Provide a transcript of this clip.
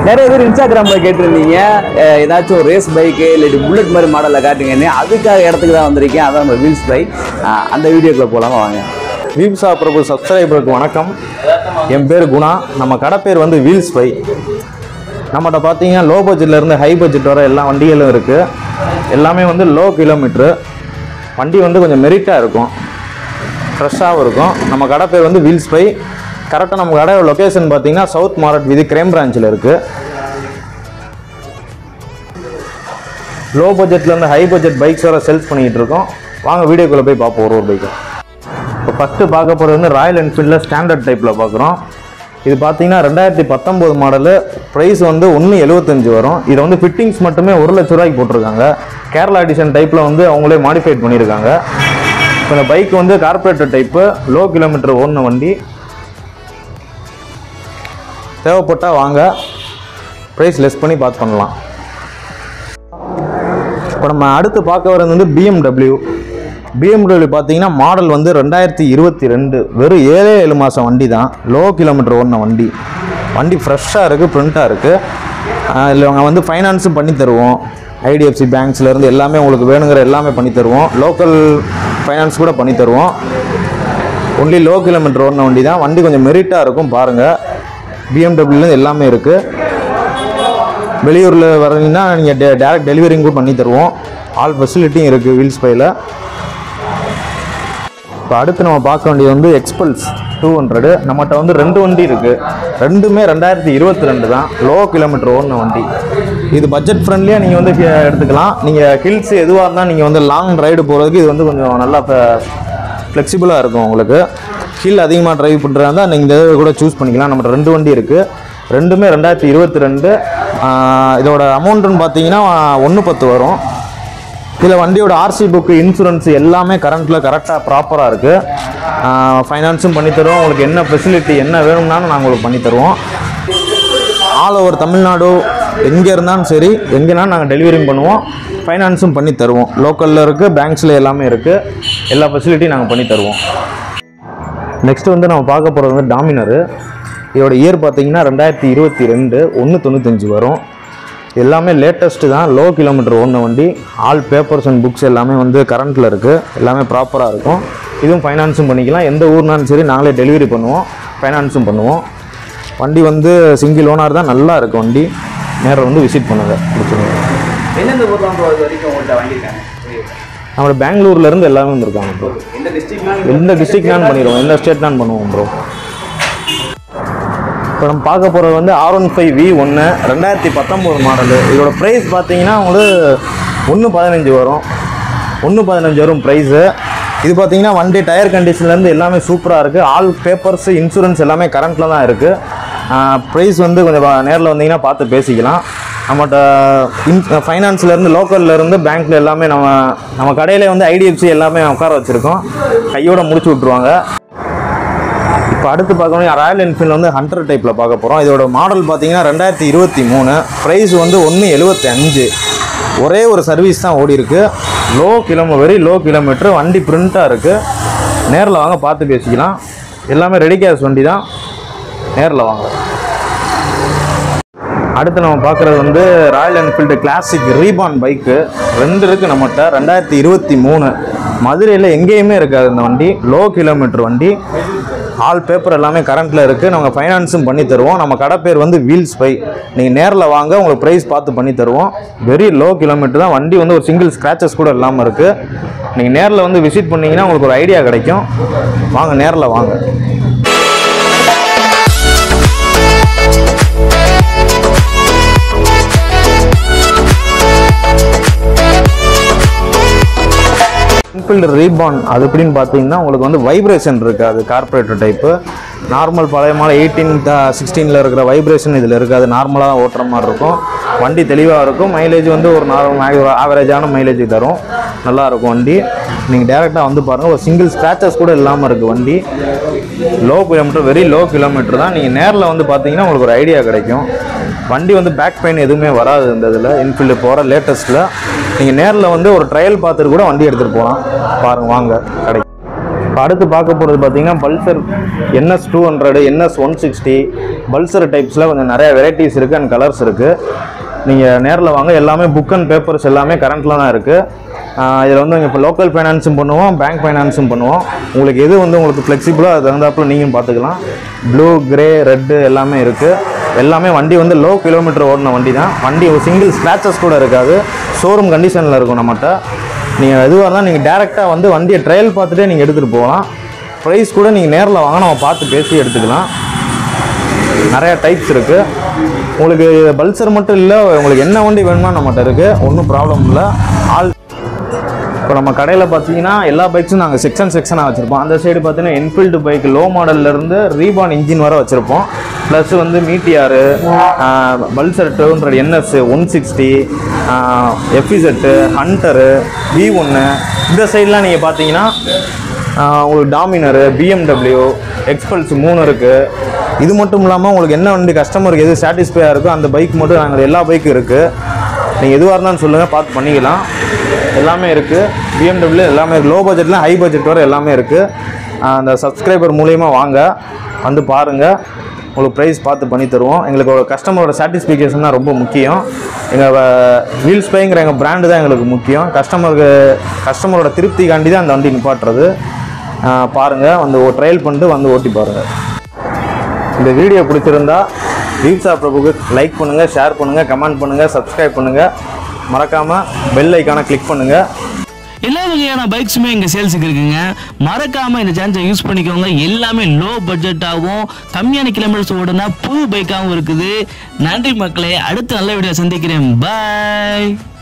நிறைய பேர் இன்ஸ்டாகிராம்ல கேட்டிருந்தீங்க அஹ், ஏதாச்சும் ஒரு ரேஸ் பைக்கு இல்லாட்டி புல்லட் மாதிரி மாடலில் காட்டுங்கன்னு அதுக்காக இடத்துக்கு தான் வந்திருக்கேன் அதான் நம்ம வீல்ஸ் பை அந்த வீடியோக்குள்ள போலாமா வாங்க வீப்சா பிரபு சப்ஸ்கிரைபருக்கு வணக்கம் என் பேர் குணா நம்ம கடை பேர் வந்து வீல்ஸ் பை நம்மகிட்ட பார்த்தீங்கன்னா லோ பட்ஜெட்லேருந்து ஹை பட்ஜெட் வர எல்லா வண்டிகளும் இருக்குது எல்லாமே வந்து லோ கிலோமீட்ரு வண்டி வந்து கொஞ்சம் மெரிட்டாக இருக்கும் ஃப்ரெஷ்ஷாகவும் இருக்கும் நம்ம கடை பேர் வந்து வீல்ஸ் பை கரெக்டாக நம்ம கடையோட லொக்கேஷன் பார்த்தீங்கன்னா சவுத் மாரட் வீதி கிரேம் பிரான்ச்சில் இருக்குது லோ பட்ஜெட்லேருந்து ஹை பட்ஜெட் பைக்ஸ் வர சேல்ஸ் பண்ணிக்கிட்டு இருக்கோம் வாங்க வீடியோக்குள்ளே போய் பார்ப்போம் ஒரு ஒரு பைக்கை இப்போ ஃபஸ்ட்டு பார்க்க போகிறது வந்து ராயல் என்ஃபீல்டில் ஸ்டாண்டர்ட் டைப்பில் பார்க்குறோம் இது பார்த்தீங்கன்னா ரெண்டாயிரத்தி பத்தொம்போது மாடலு ப்ரைஸ் வந்து ஒன்று எழுபத்தஞ்சு வரும் இதை வந்து ஃபிட்டிங்ஸ் மட்டுமே ஒரு லட்ச ரூபாய்க்கு போட்டிருக்காங்க கேரளா எடிஷன் டைப்பில் வந்து அவங்களே மாடிஃபைட் பண்ணியிருக்காங்க இப்போ இந்த பைக் வந்து கார்பரேட்டர் டைப்பு லோ கிலோமீட்டர் ஓடின வண்டி தேவைப்பட்டால் வாங்க ப்ரைஸ் லெஸ் பண்ணி பார்த்து பண்ணலாம் இப்போ நம்ம அடுத்து பார்க்க வரது வந்து பிஎம்டபிள்யூ பிஎம்டபிள்யூ பார்த்தீங்கன்னா மாடல் வந்து ரெண்டாயிரத்தி இருபத்தி ரெண்டு வெறும் ஏழே ஏழு மாதம் வண்டி தான் லோ கிலோமீட்டர் ஓடின வண்டி வண்டி ஃப்ரெஷ்ஷாக இருக்குது ப்ரிண்ட்டாக இருக்குது இல்லை அவங்க வந்து ஃபைனான்ஸும் பண்ணி தருவோம் ஐடிஎஃப்சி பேங்க்ஸ்லேருந்து எல்லாமே உங்களுக்கு வேணுங்கிற எல்லாமே பண்ணி தருவோம் லோக்கல் ஃபைனான்ஸ் கூட பண்ணி தருவோம் ஒன்லி லோ கிலோமீட்டர் ஓடின வண்டி தான் வண்டி கொஞ்சம் மெரிட்டாக இருக்கும் பாருங்கள் பிஎம்டபிள்யூலேருந்து எல்லாமே இருக்குது வெளியூரில் வரீங்கன்னா நீங்கள் டே டேரக்ட் டெலிவரிங் கூட பண்ணி தருவோம் ஆல் ஃபெசிலிட்டியும் இருக்குது வீல்ஸ் பையில் இப்போ அடுத்து நம்ம பார்க்க வேண்டியது வந்து எக்ஸ்பல்ஸ் டூ ஹண்ட்ரடு நம்மகிட்ட வந்து ரெண்டு வண்டி இருக்குது ரெண்டுமே ரெண்டாயிரத்தி இருபத்தி ரெண்டு தான் லோ கிலோமீட்டர் ஓடின வண்டி இது பட்ஜெட் ஃப்ரெண்ட்லியாக நீங்கள் வந்து ஹி- எடுத்துக்கலாம் நீங்கள் ஹில்ஸ் எதுவாக இருந்தால் நீங்கள் வந்து லாங் ரைடு போகிறதுக்கு இது வந்து கொஞ்சம் நல்லா ஃப்ளெக்சிபிளாக இருக்கும் உங்களுக்கு ஹில் அதிகமாக ட்ரைவ் பண்ணுறதா இருந்தால் நீங்கள் இந்த இதை கூட சூஸ் பண்ணிக்கலாம் நம்மகிட்ட ரெண்டு வண்டி இருக்குது ரெண்டுமே ரெண்டாயிரத்தி இருபத்தி ரெண்டு இதோட அமௌண்ட்டுன்னு பார்த்தீங்கன்னா ஒன்று பத்து வரும் இதில் வண்டியோட ஆர்சி புக்கு இன்சூரன்ஸ் எல்லாமே கரண்ட்டில் கரெக்டாக ப்ராப்பராக இருக்குது ஃபைனான்ஸும் பண்ணி தருவோம் உங்களுக்கு என்ன ஃபெசிலிட்டி என்ன வேணும்னாலும் நாங்கள் உங்களுக்கு பண்ணி தருவோம் ஆல் ஓவர் தமிழ்நாடு எங்கே இருந்தாலும் சரி எங்கேனாலும் நாங்கள் டெலிவரியும் பண்ணுவோம் ஃபைனான்ஸும் பண்ணி தருவோம் லோக்கலில் இருக்குது பேங்க்ஸில் எல்லாமே இருக்குது எல்லா ஃபெசிலிட்டியும் நாங்கள் பண்ணி தருவோம் நெக்ஸ்ட் வந்து நம்ம பார்க்க போகிறது வந்து டாமினரு இதோட இயர் பார்த்தீங்கன்னா ரெண்டாயிரத்தி இருபத்தி ரெண்டு ஒன்று தொண்ணூத்தஞ்சு வரும் எல்லாமே லேட்டஸ்ட்டு தான் லோ கிலோமீட்டர் ஓடின வண்டி ஆல் பேப்பர்ஸ் அண்ட் புக்ஸ் எல்லாமே வந்து கரண்ட்டில் இருக்குது எல்லாமே ப்ராப்பராக இருக்கும் இதுவும் ஃபைனான்ஸும் பண்ணிக்கலாம் எந்த ஊர்னாலும் சரி நாங்களே டெலிவரி பண்ணுவோம் ஃபைனான்ஸும் பண்ணுவோம் வண்டி வந்து சிங்கிள் ஓனர் தான் நல்லா இருக்கும் வண்டி நேரில் வந்து விசிட் பண்ணுங்க பிடிச்சிருங்க எந்தெந்த ஊர்லாம் ப்ரோ இது வரைக்கும் உங்கள்கிட்ட வாங்கியிருக்காங்க நம்மளோட பெங்களூர்லேருந்து எல்லாமே வந்திருக்காங்க ப்ரோ எந்த டிஸ்ட்ரிக்ட்னா எந்த டிஸ்ட்ரிக்ட்னாலும் பண்ணிடுவோம் எந்த ஸ்டேட்னாலும் பண்ணுவோம் ப்ரோ இப்போ நம்ம பார்க்க போகிறது வந்து ஆர் ஒன் ஃபைவ் வி ஒன்று ரெண்டாயிரத்தி பத்தொம்போது மாடலு இதோட ப்ரைஸ் பார்த்தீங்கன்னா உங்களுக்கு ஒன்று பதினஞ்சு வரும் ஒன்று பதினஞ்சு வரும் ப்ரைஸு இது பார்த்தீங்கன்னா வண்டி டயர் கண்டிஷன்லேருந்து எல்லாமே சூப்பராக இருக்குது ஆல் பேப்பர்ஸ் இன்சூரன்ஸ் எல்லாமே கரண்ட்டில் தான் இருக்குது ப்ரைஸ் வந்து கொஞ்சம் நேரில் வந்தீங்கன்னா பார்த்து பேசிக்கலாம் நம்மகிட்ட இன் ஃபைனான்ஸ்லேருந்து லோக்கல்லேருந்து பேங்க்கில் எல்லாமே நம்ம நம்ம கடையிலே வந்து ஐடிஎஃப்சி எல்லாமே உட்கார வச்சுருக்கோம் கையோட முடிச்சு விட்ருவாங்க இப்போ அடுத்து பார்க்கணும் ராயல் என்ஃபீல்டு வந்து ஹண்ட்ரட் டைப்பில் பார்க்க போகிறோம் இதோட மாடல் பார்த்தீங்கன்னா ரெண்டாயிரத்தி இருபத்தி மூணு ப்ரைஸ் வந்து ஒன்று எழுபத்தி அஞ்சு ஒரே ஒரு சர்வீஸ் தான் ஓடி இருக்கு லோ கிலோமீ வெரி லோ கிலோமீட்டர் வண்டி பிரிண்ட்டாக இருக்குது நேரில் வாங்க பார்த்து பேசிக்கலாம் எல்லாமே ரெடி கேஷ் வண்டி தான் நேரில் வாங்க அடுத்து நம்ம பார்க்குறது வந்து Royal Enfield Classic reborn bike ரெண்டு இருக்குது நம்மகிட்ட ரெண்டாயிரத்தி இருபத்தி மூணு மதுரையில் எங்கேயுமே இருக்காது இந்த வண்டி லோ கிலோமீட்டர் வண்டி ஆல் பேப்பர் எல்லாமே கரண்ட்டில் இருக்குது நாங்கள் ஃபைனான்ஸும் பண்ணி தருவோம் நம்ம கடை பேர் வந்து வீல்ஸ் பை நீங்கள் நேரில் வாங்க உங்களுக்கு ப்ரைஸ் பார்த்து பண்ணி தருவோம் வெரி லோ கிலோமீட்டர் தான் வண்டி வந்து ஒரு சிங்கிள் ஸ்க்ராச்சஸ் கூட இல்லாமல் இருக்குது நீங்கள் நேரில் வந்து விசிட் பண்ணீங்கன்னா உங்களுக்கு ஒரு ஐடியா கிடைக்கும் வாங்க நேரில் வாங்க என்ஃபீல்டு ரீபான் அது எப்படின்னு பார்த்தீங்கன்னா உங்களுக்கு வந்து வைப்ரேஷன் இருக்காது கார்பரேட்டர் டைப்பு நார்மல் பழைய மாடல் எயிட்டீன் சிக்ஸ்டீனில் இருக்கிற வைப்ரேஷன் இதில் இருக்காது நார்மலாக தான் ஓட்டுற மாதிரி இருக்கும் வண்டி தெளிவாக இருக்கும் மைலேஜ் வந்து ஒரு நார்மல் ஆவரேஜான மைலேஜ் தரும் நல்லா இருக்கும் வண்டி நீங்கள் டேரெக்டாக வந்து பாருங்கள் ஒரு சிங்கிள் ஸ்க்ராச்சஸ் கூட இல்லாமல் இருக்குது வண்டி low kilometre very low kilometre தான் நீங்கள் நேரில் வந்து பார்த்தீங்கன்னா உங்களுக்கு ஒரு ஐடியா கிடைக்கும் வண்டி வந்து பேக் பெயின் எதுவுமே வராது இந்த இதில் இன்ஃபீல்டு போகிற லேட்டஸ்ட்டில் நீங்கள் நேரில் வந்து ஒரு ட்ரையல் பார்த்துட்டு கூட வண்டி எடுத்துகிட்டு போகலாம் பாருங்க வாங்க கடைக்கு இப்போ அடுத்து பார்க்க போகிறது பார்த்தீங்கன்னா Pulsar NS two hundred NS one sixty Pulsar டைப்ஸில் கொஞ்சம் நிறைய வெரைட்டிஸ் இருக்குது அண்ட் கலர்ஸ் இருக்குது நீங்கள் நேரில் வாங்க எல்லாமே புக் அண்ட் பேப்பர்ஸ் எல்லாமே கரண்ட்டில் தான் இருக்குது இதில் வந்து இப்போ லோக்கல் ஃபைனான்ஸும் பண்ணுவோம் பேங்க் ஃபைனான்ஸும் பண்ணுவோம் உங்களுக்கு எது வந்து உங்களுக்கு ஃப்ளெக்சிபிளாக அது தகுந்தாப்புல நீங்களும் பார்த்துக்கலாம் ப்ளூ கிரே ரெட்டு எல்லாமே இருக்குது எல்லாமே வண்டி வந்து லோ கிலோமீட்டர் ஓடின வண்டி தான் வண்டி ஒரு சிங்கிள் ஸ்க்ராச்சஸ் கூட இருக்காது ஷோரூம் கண்டிஷனில் இருக்கும் நம்மகிட்ட நீங்கள் எதுவாக இருந்தால் நீங்கள் டேரெக்டாக வந்து வண்டியை ட்ரையல் பார்த்துட்டே நீங்கள் எடுத்துகிட்டு போகலாம் ப்ரைஸ் கூட நீங்கள் நேரில் வாங்க நம்ம பார்த்து பேசி எடுத்துக்கலாம் நிறைய டைப்ஸ் இருக்குது உங்களுக்கு பல்சர் மட்டும் இல்லை உங்களுக்கு என்ன வண்டி வேணுமா நம்மகிட்ட இருக்குது ஒன்றும் ப்ராப்ளம் இல்லை ஆல் இப்போ நம்ம கடையில் பார்த்தீங்கன்னா எல்லா பைக்ஸும் நாங்கள் செக்ஷன் செக்ஷனாக வச்சுருப்போம் அந்த சைடு பார்த்தீங்கன்னா என்ஃபீல்டு பைக் லோ மாடல்லேருந்து ரீபான் இன்ஜின் வரை வச்சுருப்போம் ப்ளஸ் வந்து மீட்டிஆரு Pulsar two hundred NS one sixty FZ hunter V ஒன்று இந்த சைட்லாம் நீங்கள் பார்த்தீங்கன்னா ஆஹ் உங்களுக்கு டாமினரு பிஎம்டபிள்யூ எக்ஸ்பல்ஸ் மூணு இருக்குது இது மட்டும் இல்லாமல் உங்களுக்கு என்ன வண்டி கஸ்டமருக்கு எது சாட்டிஸ்ஃபையாக இருக்கோ அந்த பைக் மட்டும் நாங்கள் எல்லா பைக்கும் இருக்குது நீங்கள் எதுவாக இருந்தாலும் சொல்லுங்கள் பார்த்து பண்ணிக்கலாம் எல்லாமே இருக்குது பிஎம்டபிள்யூ எல்லாமே லோ பட்ஜெட்டில் ஹை பட்ஜெட் வரை எல்லாமே இருக்குது அந்த சப்ஸ்கிரைபர் மூலியமா வாங்க வந்து பாருங்கள் உங்களுக்கு ப்ரைஸ் பார்த்து பண்ணி தருவோம் எங்களுக்கு ஒரு கஸ்டமரோட சாட்டிஸ்ஃபிகேஷன் தான் ரொம்ப முக்கியம் எங்கள் வீல்ஸ் பைங்கிற எங்கள் பிராண்டு தான் எங்களுக்கு முக்கியம் கஸ்டமருக்கு கஸ்டமரோட திருப்திக்காண்டி தான் அந்த வண்டி நிப்பாட்டுறது பாருங்கள் வந்து ட்ரையல் பண்ணிட்டு வந்து ஓட்டி பாருங்கள் இந்த வீடியோ பிடிச்சிருந்தா வீப்சா பிரபுக்கு லைக் பண்ணுங்கள் ஷேர் பண்ணுங்கள் கமெண்ட் பண்ணுங்கள் சப்ஸ்கிரைப் பண்ணுங்கள் மறக்காமல் பெல் ஐக்கானை கிளிக் பண்ணுங்கள் எல்லா வகையான பைக்ஸுமே இங்கே சேல்ஸுக்கு இருக்குங்க மறக்காம இந்த சான்ஸை யூஸ் பண்ணிக்கோங்க எல்லாமே லோ பட்ஜெட்டாகவும் கம்மியான கிலோமீட்டர்ஸ் ஓடுனா புது பைக்காகவும் இருக்குது நன்றி மக்களே அடுத்த நல்ல வீடியோ சந்திக்கிறேன் பாய்